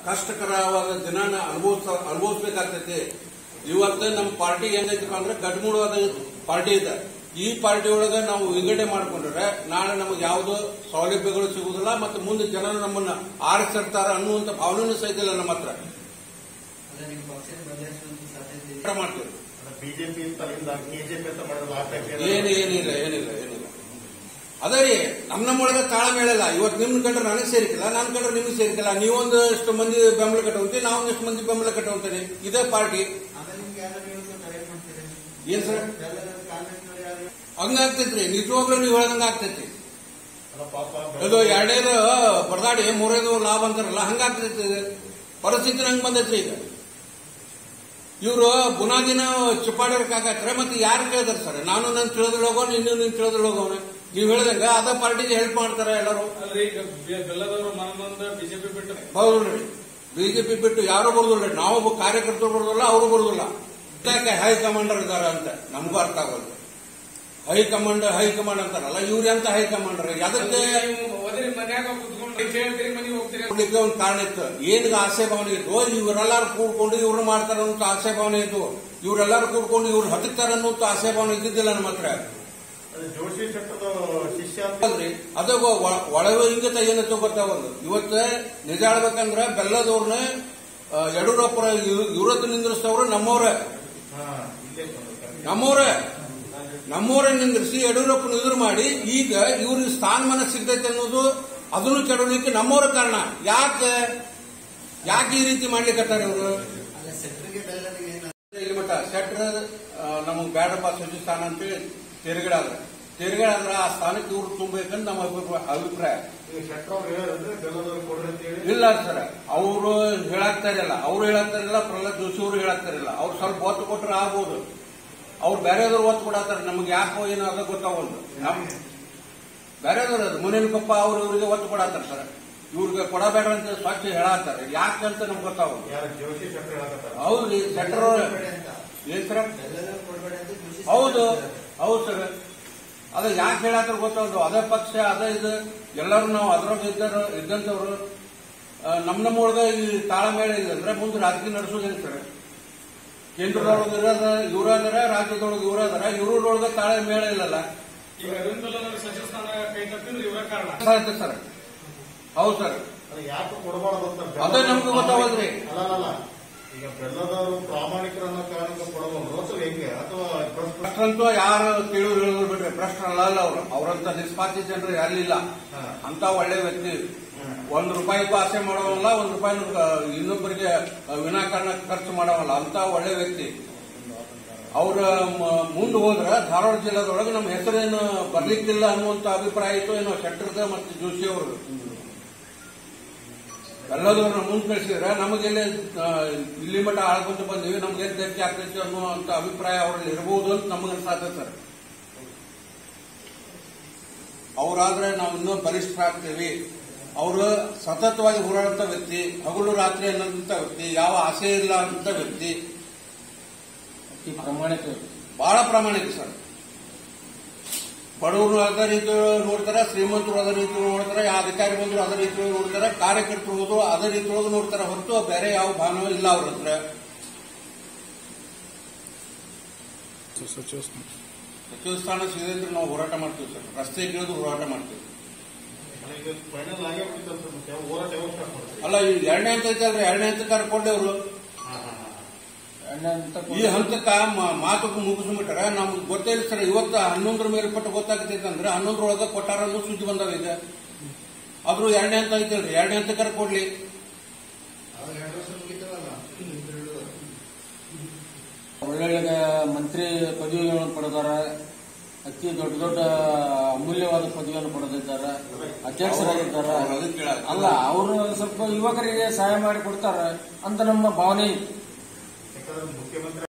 ಕಷ್ಟಕರವಾದ ದಿನಾನ ಅನುಭವಿಸ ಅನುಭವಿಸ್ಬೇಕಾಗ್ತೈತಿ ಇವತ್ತು ನಮ್ಮ ಪಾರ್ಟಿ ಏನೈತಪ್ಪ ಅಂದ್ರೆ ಗಡ್ಮೂಡವಾದ ಪಾರ್ಟಿ ಇದೆ ಈ ಪಾರ್ಟಿ ಒಳಗೆ ನಾವು ವಿಂಗಡಣೆ ಮಾಡ್ಕೊಂಡ್ರೆ ನಾಳೆ ನಮಗೆ ಯಾವುದೋ ಸೌಲಭ್ಯಗಳು ಸಿಗುವುದಿಲ್ಲ ಮತ್ತು ಮುಂದೆ ಜನರು ನಮ್ಮನ್ನ ಆರಿಸಿರ್ತಾರ ಅನ್ನುವಂತ ಭಾವನೆನೂ ಸಹಿತ ಇಲ್ಲ ನಮ್ಮ ಹತ್ರ ಅಲ್ಲ ನಿಮ್ಮ ಪಕ್ಷದ ಬದಲಾಯಿಸುವಂತ ಸಾಧ್ಯತೆ ಇದೆ ಹೋರಾಟ ಮಾಡ್ತೀವಿ ಬಿಜೆಪಿ ಅಂತ ಅಲ್ಲಿಂದ ಕೆಜೆಪಿ ಅಂತ ಮಾಡಿದ್ರು ಆ ಟೈಪ್ ಏನು ಏನಿಲ್ಲ ಏನಿಲ್ಲ ಏನಿಲ್ಲ ಅದೇ ರೀ ನಮ್ಮ ನಮ್ಮೊಳಗೆ ತಾಳಮೇಳಲ್ಲ ಇವತ್ತು ನಿಮ್ ಕಂಡ್ರೆ ನನಗೆ ಸೇರಿಕಿಲ್ಲ ನನ್ನ ಕಂಡ್ರೆ ನಿಮ್ಗೆ ಸೇರಿಕಿಲ್ಲ ನೀವೊಂದು ಎಷ್ಟು ಮಂದಿ ಬೆಂಬಲ ಕಟ್ಟುವಂತೀವಿ ನಾವು ಎಷ್ಟು ಮಂದಿ ಬೆಂಬಲ ಕಟ್ಟುವಂತೀರಿ ಇದೇ ಪಾರ್ಟಿ ಆಮೇಲೆ ನಿಮ್ಗೆ ಯಾರು ನೀವು ಕರೆಕ್ಟ್ ಮಾಡ್ತೀರಿ ಏನ್ ಸರ್ ಎಲ್ಲರೂ ಕಾಂಗ್ರೆಸ್ನವ್ರು ಯಾರು ಹಂಗಾಗ್ತೈತ್ರಿ ನಿಜವಾಗ್ಲೂ ನೀವು ಹೇಳ್ದಂಗ ಆಗ್ತೈತಿ ಅಲ್ಲ ಪಾಪ ಇದು ಎರಡೇದು ಬಡದಾಡಿ ಮೂರೈದು ಲಾಭ ಅಂತಾರಲ್ಲ ಹಂಗಾಗ್ತೈತಿ ಇದು. ಪರಿಸ್ಥಿತಿ ಹಂಗ್ ಬಂದೈತ್ರಿ ಈಗ ಇವರು ಬುನಾದಿನ ಚುಪ್ಪಾಡಿರಕ್ಕಾಗತ್ರೆ ಮತ್ತೆ ಯಾರು ಕೇಳಿದಾರೆ ಸರ್ ನಾನು ನನ್ ತಿಳಿದ್ರಲ್ಲಿ ಹೋಗೋನು ಇನ್ನು ನಿನ್ ತಿಳಿದ್ರಲ್ಲಿ ಹೋಗೋನು ನೀವು ಹೇಳ್ದಂಗ ಅದ ಪಾರ್ಟಿಗೆ ಹೆಲ್ಪ್ ಮಾಡ್ತಾರೆ ಎಲ್ಲರೂ ಅಲ್ರಿ ಈಗ ಬೆ- ಬೆಲ್ಲದವರು ಮನನೊಂದ ಬಿಜೆಪಿ ಬಿಟ್ಟು ಹೌದ್ರಿ ಬಿಜೆಪಿ ಬಿಟ್ಟು ಯಾರು ಬರುದಿಲ್ಲ ನಾವು ಒಬ್ಬ ಕಾರ್ಯಕರ್ತರು ಬರುದಿಲ್ಲ ಅವರು ಬರುದಿಲ್ಲ ಯಾಕೆ ಹೈಕಮಾಂಡರ್ ಇದಾರೆ ಅಂತ ನಮಗೂ ಅರ್ಥ ಆಗೋದು ಹೈಕಮಾಂಡ್ ಹೈಕಮಾಂಡ್ ಅಂತಾರಲ್ಲ ಇವ್ರು ಎಂತ ಹೈಕಮಾಂಡರ್ ಅದಕ್ಕೆ ಒದರಿ ಮನ್ಯಾಗ ಕುತ್ಕೊಂಡು ಕೇಳ್ತೀರಿ ಮನೆಗೆ ಹೋಗ್ತೀರಿ ಕೊಡ್ಲಿಕ್ಕೆ ಒಂದು ಕಾರಣ ಇತ್ತು ಏನಿಗೆ ಆಸೆ ಭಾವನೆ ಇತ್ತು ಇವರೆಲ್ಲರೂ ಕೂಡ್ಕೊಂಡು ಇವ್ರು ಮಾಡ್ತಾರ ಅನ್ನೋ ಆಸೆ ಭಾವನೆ ಇತ್ತು ಇವರೆಲ್ಲರೂ ಕೂಡ್ಕೊಂಡು ಇವ್ರು ಹತ್ತುತ್ತಾರೆ ಅನ್ನೋ ಆಸೆ ಭಾವನೆ ಇದ್ದಿದ್ದಿಲ್ಲ ನಮ್ಮ ಹತ್ರ ಅದು ಜೋಶಿ ಶೆಟ್ಟದ ಶಿಷ್ಯ ಅಂತ ಅಲ್ರಿ ಅದು ಒಳಗೆ ಇಂಗಿತ ಏನಂತ ಗೊತ್ತಾಗಲ್ಲ ಇವತ್ತು ನಿಜ ಹೇಳ್ಬೇಕಂದ್ರ ಬೆಲ್ಲದವ್ರನ್ನ ಆ, ಯಡಿಯೂರಪ್ಪರ ಇವ್ರದ್ದು ನಿಂದ್ರಿಸ್ತವ್ರು ನಮ್ಮವ್ರ ಹಾ, ಇಲ್ಲೇ ಬಂದು ನಮ್ಮವ್ರ ನಮ್ಮವ್ರ ನಿಂದ್ರಿಸಿ ಯಡಿಯೂರಪ್ಪನ ಎದುರು ಮಾಡಿ ಈಗ ಇವ್ರಿಗೆ ಸ್ಥಾನಮಾನ ಸಿಗ್ತೈತೆ ಅನ್ನೋದು ಅದನ್ನು ಕೆಡಲಿಕ್ಕೆ ನಮ್ಮವ್ರ ಕಾರಣ ಯಾಕೆ ಯಾಕೆ ಈ ರೀತಿ ಮಾಡ್ಲಿಕ್ಕತ್ತಾರ ಇವರು ಅಲ್ಲ ಸೆಕ್ಟ್ರಿಗೆ ಬೆಲ್ಲರಿಗೆ ಏನು ಇಲ್ಲಿ ಮಟ್ಟ ಸೆಟ್ರ್ ನಮಗೆ ಬೇಡಪ್ಪ ಸಚಿವ ಸ್ಥಾನ ಅಂತೇಳಿ ತಿರುಗಡಾದ್ರ ತಿರುಗಡಾದ್ರ ಆ ಸ್ಥಾನಕ್ಕೆ ಇವ್ರು ತುಂಬಬೇಕಂತ ನಮ್ಮ ಅಭಿಪ್ರಾಯ- ಅಭಿಪ್ರಾಯ ಈಗ ಶೆಟ್ಟರ್ ಅವ್ರು ಹೇಳಿದ್ರೆ ಬೆಲ್ಲದವ್ರು ಕೊಡ್ರಿ ಅಂತ ಹೇಳಿ ಇಲ್ಲ ಸರ್ ಅವರು ಹೇಳಾಗ್ತಾರಿಲ್ಲ ಅವ್ರು ಹೇಳಾಗ್ತಾರಿಲ್ಲ ಪ್ರಹ್ಲಾದ್ ಜೋಶಿ ಅವರು ಹೇಳಾಗ್ತಾರಿಲ್ಲ ಅವ್ರು ಸ್ವಲ್ಪ ಒತ್ತು ಕೊಟ್ರೆ ಆಗ್ಬೋದು ಅವ್ರು ಬೇರೆದವ್ರು ಒತ್ತು ಕೊಡತ್ತಾರ ನಮ್ಗೆ ಯಾಕೋ ಏನೋ ಅದ ಗೊತ್ತಾಗಲ್ದು ನಮ್ ಬೇರೆದವ್ರು ಅದು ಮುನಿನ ಕೊಪ್ಪ ಅವ್ರು ಇವ್ರಿಗೆ ಒತ್ತು ಕೊಡತ್ತಾರ ಸರ್ ಇವ್ರಿಗೆ ಕೊಡಬೇಡ ಅಂತ ಸ್ವಚ್ಛ ಹೇಳಾಗ್ತಾರೆ ಯಾಕಂತ ನಮ್ಗೆ ಗೊತ್ತಾಗಲ್ಲ ಯಾರು ಜೋಶಿ ಶೆಟ್ಟರ್ ಹೇಳಕತ್ತಾರ ಹೌದ್ರಿ ಸೆಟ್ರ್ ಕೊಡ್ಬೇಡಿ ಅಂತ ಏನ್ ಸರ್ ಬೆಲ್ಲದವ್ರು ಕೊಡ್ಬೇಡಿ ಅಂತ ಜೋಶಿ ಹೌದು ಹೇಳ್ತಾರೆ. ಹೌದು ಸರ್ ಅದ ಯಾಕೆ ಹೇಳತ್ತಾರ ಗೊತ್ತಾಗದು ಅದೇ ಪಕ್ಷ ಅದೇ ಇದು ಎಲ್ಲರೂ ನಾವು ಅದ್ರೊಳಗೆ ಇದ್ದರು ಇದ್ದಂಥವ್ರು ಆ, ನಮ್ಮ ನಮ್ಮ ಒಳಗ ಈ ತಾಳಮೇಳ ಇಲ್ಲ ಅಂದ್ರೆ ಮುಂದೆ ರಾಜಕೀಯ ನಡೆಸೋದೇನು ಸರ್ ಕೇಂದ್ರದೊಳಗೆ ಇರೋದ ಇವ್ರ ಅದಾರ ರಾಜ್ಯದೊಳಗೆ ಇವ್ರ ಅದಾರ ಇವ್ರೊಳಗೆ ತಾಳಮೇಳ ಇಲ್ಲಲ್ಲ ಈಗ ಅರವಿಂದ್ ಬೆಲ್ಲದವರು ಸಚಿವ ಸ್ಥಾನ ಕೈ ತಪ್ಪಿದ್ರೆ ಇವರ ಕಾರಣ ಸಾಧ್ಯ ಸರ್ ಹೌದು ಸರ್ ಅದು ಯಾಕೆ ಕೊಡಬಾರ್ದು ಅಂತ ಅದೇ ನಮ್ಗೆ ಗೊತ್ತಾಗೋದ್ರಿ. ಅಲ್ಲ ಅಲ್ಲ ಈಗ ಬೆಲ್ಲದವರು ಪ್ರಾಮಾಣಿಕರು ಅನ್ನೋ ಕಾರಣಕ್ಕೆ ಕೊಡಬಹುದು ಅಥವಾ ಹೆಂಗೆ ಅಥವಾ ಪ್ರಶ್ನೆ ಭ್ರಷ್ಟಂತೂ ಯಾರು ತಿಳಿದು ಹೇಳಿದ್ರು ಬಿಡ್ರಿ ಭ್ರಷ್ಟರಲ್ಲ ಅಲ್ಲ ಅವರು ಅವರಂತ ನಿಷ್ಪಾತಿ ಜನರು ಯಾರಿಲ್ಲ ಹಾ. ಅಂತ ಒಳ್ಳೆ ವ್ಯಕ್ತಿ ಒಂದ್ ರೂಪಾಯಿಗೂ ಆಸೆ ಮಾಡೋವಲ್ಲ ಒಂದ್ ರೂಪಾಯಿ ಇನ್ನೊಬ್ಬರಿಗೆ ವಿನಾಕಾರಣ ಖರ್ಚು ಮಾಡೋವಲ್ಲ ಅಂತ ಒಳ್ಳೆ ವ್ಯಕ್ತಿ ಅವ್ರ ಮುಂದೆ ಹೋದ್ರ ಧಾರವಾಡ ಜಿಲ್ಲಾದೊಳಗೆ ನಮ್ಮ ಹೆಸರೇನು ಬರ್ಲಿಕ್ಕಿಲ್ಲ ಅನ್ನುವಂತ ಅಭಿಪ್ರಾಯ ಇತ್ತು ಏನೋ ಶೆಟ್ಟರ್ದ ಮತ್ತು ಜೋಶಿ ಅವರು ಎಲ್ಲದವ್ರನ್ನ ಮುಂದೆ ಕಳಿಸಿದ್ರೆ ನಮಗೆಲ್ಲ ಇಲ್ಲಿ ಮಟ್ಟ ಆಳ್ಕೊಂತ ಬಂದಿವಿ ನಮ್ಗೆ ಧಕ್ಕೆ ಆಗ್ತೈತಿ ಅನ್ನುವಂತ ಅಭಿಪ್ರಾಯ ಅವರಲ್ಲಿ ಇರಬಹುದು ಅಂತ ನಮಗನ್ಸಾತ ಸರ್ ಅವರಾದ್ರೆ ನಾವು ಇನ್ನೂ ಬಲಿಷ್ಠರಾಗ್ತೇವೆ ಅವರು ಸತತವಾಗಿ ಹೋರಾಡುವಂತ ವ್ಯಕ್ತಿ ಹಗಲು ರಾತ್ರಿ ಅನ್ನೋಂಥ ವ್ಯಕ್ತಿ ಯಾವ ಆಸೆ ಇಲ್ಲ ಅಂತ ವ್ಯಕ್ತಿ ಪ್ರಾಮಾಣಿಕ ಬಹಳ ಪ್ರಾಮಾಣಿಕ ಸರ್ ಬಡವರು ಅದ ರೀತಿ ನೋಡ್ತಾರೆ ಶ್ರೀಮಂತರು ಅದ ರೀತಿ ನೋಡ್ತಾರೆ ಅಧಿಕಾರಿ ಬಂದ್ರು ಅದ ರೀತಿ ನೋಡ್ತಾರೆ ಕಾರ್ಯಕರ್ತರು ಹೋದ್ರು ಅದೇ ರೀತಿ ಒಳಗೆ ನೋಡ್ತಾರೆ ಹೊರತು ಬೇರೆ ಯಾವ ಭಾವನೆ ಇಲ್ಲ ಅವ್ರ ಹತ್ರ ಸಚಿವ ಸಚಿವ ಸ್ಥಾನ ಸಿಗದಿದ್ರೆ ನಾವು ಹೋರಾಟ ಮಾಡ್ತೀವಿ ಸರ್ ರಸ್ತೆ ಇಳಿದು ಹೋರಾಟ ಮಾಡ್ತೀವಿ ಈಗ ಫೈನಲ್ ಆಗೇ ಬಿಟ್ಟಿತ್ತು ಅಂತ ಮತ್ತೆ ಅವ್ರು ಹೋರಾಟ ಯಾವಾಗ ಸ್ಟಾರ್ಟ್ ಮಾಡ್ತಾರೆ ಅಲ್ಲ ಈ ಎರಡನೇ ಹಂತ ಐತಲ್ರಿ ಎರಡನೇ ಹಂತ ಕರ್ಕೊಂಡೇವ್ರು ಹಾ ಹಾ ಹಾ ಎಣ್ಣೆ ಅಂತ ಈ ಹಂತಕ್ಕ ಮ- ಮಾತು ಮುಗಿಸ್ಬಿಟ್ರೆ ನಮ್ಗೆ ಗೊತ್ತೇ ಇಲ್ಲ ಸರ್ ಇವತ್ತು ಹನ್ನೊಂದರ ಮೇಲ್ಪಟ್ಟು ಗೊತ್ತಾಗ್ತೈತೆ ಅಂದ್ರೆ ಹನ್ನೊಂದರೊಳಗೆ ಕೊಟ್ಟಾರ ಅನ್ನೋ ಸುದ್ದಿ ಬಂದಾವ ಈಗ ಆದ್ರೂ ಎರಡನೇ ಹಂತ ಐತಲ್ರಿ ಎರಡನೇ ಹಂತಕ್ಕಾರ ಕೊಡ್ಲಿ ಅವಾಗ ಎರಡು ವರ್ಷ ಮುಗಿತವಲ್ಲ ಇಬ್ರು ಒಳ್ಳೊಳ್ಳೆ ಮಂತ್ರಿ ಪದವಿಗಳನ್ನು ಪಡೆದಾರ ಅತಿ ದೊಡ್ಡ ದೊಡ್ಡ ಅಮೂಲ್ಯವಾದ ಪದವಿಯನ್ನು ಪಡೆದಿದ್ದಾರೆ ಅಧ್ಯಕ್ಷರಾಗಿದ್ದಾರೆ ಅವ್ರು ಅದಕ್ಕೆ ಕೇಳಾಕ. ಅಲ್ಲ ಅವರು ಸ್ವಲ್ಪ ಯುವಕರಿಗೆ ಸಹಾಯ ಮಾಡಿ ಕೊಡ್ತಾರೆ ಅಂತ ನಮ್ಮ ಭಾವನೆ ಐತಿ. ಯಾಕಂದ್ರೆ ಮುಖ್ಯಮಂತ್ರಿ